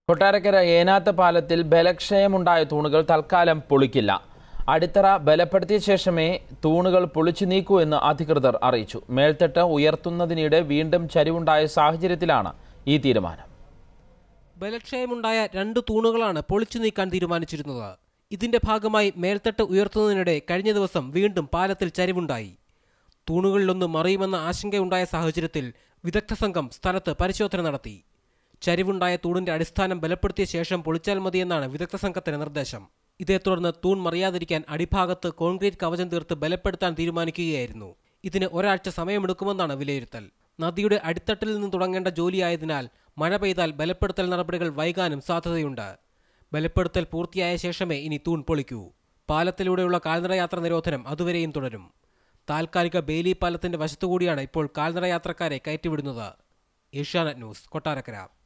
കൊട്ടാരക്കര ഏനാത്ത് പാലത്തിൽ ബലക്ഷയമുണ്ടായ തൂണുകൾ തൽക്കാലം പൊളിക്കില്ല അടിത്തറ ബലപ്പെടുത്തിയ ശേഷമേ തൂണുകൾ പൊളിച്ചു നീക്കൂ എന്ന് അധികൃതർ അറിയിച്ചു മേൽത്തട്ട് ഉയർത്തുന്നതിനിടെ വീണ്ടും ചരിവുണ്ടായ സാഹചര്യത്തിലാണ് ഈ തീരുമാനം ബലക്ഷയമുണ്ടായ രണ്ട് തൂണുകളാണ് പൊളിച്ചു നീക്കാൻ തീരുമാനിച്ചിരുന്നത് ഇതിന്റെ ഭാഗമായി മേൽത്തട്ട് ഉയർത്തുന്നതിനിടെ കഴിഞ്ഞ ദിവസം വീണ്ടും പാലത്തിൽ ചരിവുണ്ടായി തൂണുകളിലൊന്ന് മറിയുമെന്ന ആശങ്കയുണ്ടായ സാഹചര്യത്തിൽ വിദഗ്ധ സംഘം സ്ഥലത്ത് പരിശോധന നടത്തി ചരിവുണ്ടായ തൂണിന്റെ അടിസ്ഥാനം ബലപ്പെടുത്തിയ ശേഷം പൊളിച്ചാൽ മതിയെന്നാണ് വിദഗ്ധ സംഘത്തിന്റെ നിർദ്ദേശം ഇതേ തുടർന്ന് തൂൺ മറിയാതിരിക്കാൻ അടിഭാഗത്ത് കോൺക്രീറ്റ് കവചം തീർത്ത് ബലപ്പെടുത്താൻ തീരുമാനിക്കുകയായിരുന്നു ഇതിന് ഒരാഴ്ച സമയമെടുക്കുമെന്നാണ് വിലയിരുത്തൽ നദിയുടെ അടിത്തട്ടിൽ നിന്ന് തുടങ്ങേണ്ട ജോലിയായതിനാൽ മഴ പെയ്താൽ ബലപ്പെടുത്തൽ നടപടികൾ വൈകാനും സാധ്യതയുണ്ട് ബലപ്പെടുത്തൽ പൂർത്തിയായ ശേഷമേ ഇനി തൂൺ പൊളിക്കൂ പാലത്തിലൂടെയുള്ള കാൽനട യാത്ര നിരോധനം അതുവരെയും തുടരും താൽക്കാലിക ബെയിലി പാലത്തിന്റെ വശത്തുകൂടിയാണ് ഇപ്പോൾ കാൽനട യാത്രക്കാരെ കയറ്റിവിടുന്നത് ഏഷ്യാനെറ്റ് ന്യൂസ് കൊട്ടാരക്കര